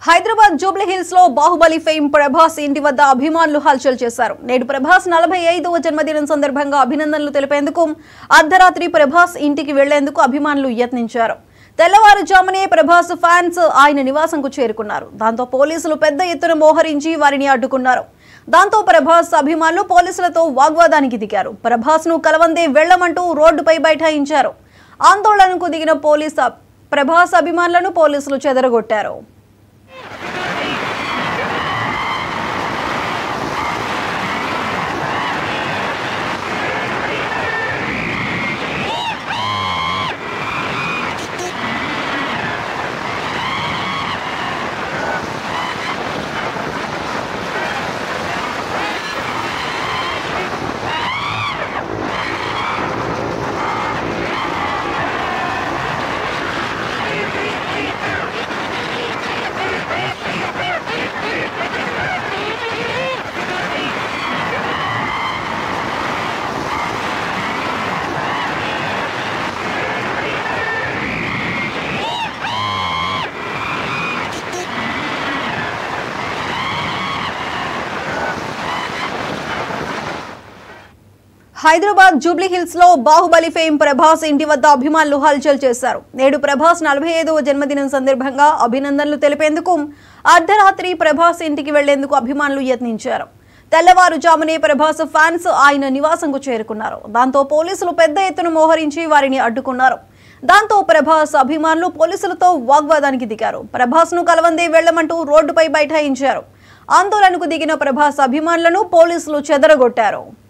Hyderabad Jubilee hills లో Baahubali fame Prabhas ఇంటి వద్ద అభిమానులు హల్చల్ చేశారు నేడు ప్రభాస్ నలభై ఐదవ జన్మదినం సందర్భంగా అభినందనలు తెలిపేందుకు అర్ధరాత్రి ప్రభాస్ ఇంటికి వెళ్లేందుకు అభిమానులు యత్నించారు తెల్లవారుజామునే ప్రభాస్ ఫ్యాన్స్ ఆయన నివాసంకు చేరుకున్నారు దాంతో పోలీసులు పెద్ద ఎత్తున మోహరించి వారిని అడ్డుకున్నారు దాంతో ప్రభాస్ అభిమానులు పోలీసులతో వాగ్వాదానికి దిగారు ప్రభాస్ ను కలవందే వెళ్లమంటూ రోడ్డుపై బైఠాయించారు ఆందోళనకు దిగిన పోలీస్ ప్రభాస్ అభిమానులను పోలీసులు చెదరగొట్టారు హైదరాబాద్ జూబ్లీ హిల్స్ లో బాహుబలి ఫేమ్ ప్రభాస్ ఇంటి వద్ద అభిమానులు హల్చల్ చేశారు నేడు ప్రభాస్ నలభై ఐదవ జన్మదినం సందర్భంగా అభినందనలు తెలిపేందుకు అర్ధరాత్రి ప్రభాస్ ఇంటికి వెళ్లేందుకు అభిమానులు యత్నించారు తెల్లవారుజామునే ప్రభాస్ ఫ్యాన్స్ ఆయన నివాసంకు చేరుకున్నారు దాంతో పోలీసులు పెద్ద ఎత్తున మోహరించి వారిని అడ్డుకున్నారు దాంతో ప్రభాస్ అభిమానులు పోలీసులతో వాగ్వాదానికి దిగారు ప్రభాస్ ను కలవందే వెళ్లమంటూ రోడ్డుపై బైఠాయించారు ఆందోళనకు దిగిన ప్రభాస్ అభిమానులను పోలీసులు చెదరగొట్టారు